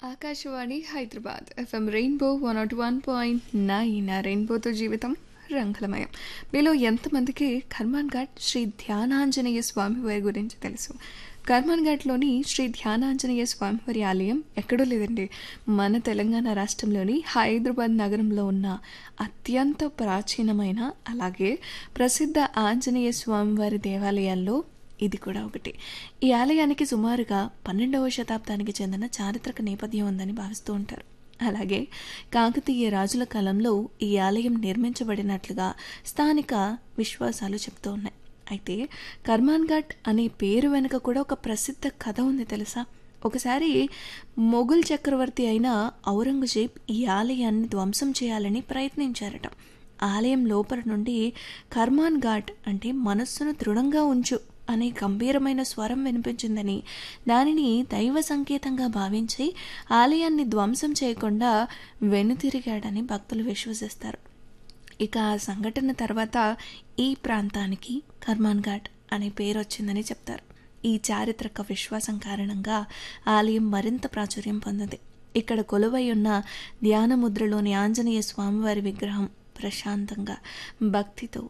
Akashvani Hyderabad FM rainbow one nought one point nine రెయిన్బోతో జీవితం రంగులమయం మీలో ఎంతమందికి కర్మాన్ ఘాట్ శ్రీ ధ్యానాంజనేయ స్వామివారి గురించి తెలుసు కర్మాన్ ఘాట్లోని శ్రీ ధ్యానాంజనేయ స్వామివారి ఆలయం ఎక్కడో లేదండి మన తెలంగాణ రాష్ట్రంలోని హైదరాబాద్ నగరంలో ఉన్న అత్యంత ప్రాచీనమైన అలాగే ప్రసిద్ధ ఆంజనేయ స్వామివారి దేవాలయాల్లో ఇది కూడా ఒకటి ఈ ఆలయానికి సుమారుగా పన్నెండవ శతాబ్దానికి చెందిన చారిత్రక నేపథ్యం ఉందని భావిస్తూ ఉంటారు అలాగే కాకతీయ రాజుల కాలంలో ఈ ఆలయం నిర్మించబడినట్లుగా స్థానిక విశ్వాసాలు చెప్తూ ఉన్నాయి అయితే కర్మాన్ ఘాట్ అనే పేరు వెనుక కూడా ఒక ప్రసిద్ధ కథ ఉంది తెలుసా ఒకసారి మొఘల్ చక్రవర్తి అయిన ఔరంగజేబ్ ఈ ఆలయాన్ని ధ్వంసం చేయాలని ప్రయత్నించారట ఆలయం లోపల నుండి కర్మాన్ ఘాట్ అంటే మనస్సును దృఢంగా ఉంచు అనే గంభీరమైన స్వరం వినిపించిందని దానిని దైవ సంకేతంగా భావించి ఆలయాన్ని ధ్వంసం చేయకుండా వెనుతిరిగాడని భక్తులు విశ్వసిస్తారు ఇక ఆ సంఘటన తర్వాత ఈ ప్రాంతానికి కర్మాన్ ఘాట్ అనే పేరు వచ్చిందని చెప్తారు ఈ చారిత్రక విశ్వాసం కారణంగా ఆలయం మరింత ప్రాచుర్యం పొందింది ఇక్కడ కొలువై ఉన్న ధ్యానముద్రలోని ఆంజనేయ స్వామివారి విగ్రహం ప్రశాంతంగా భక్తితో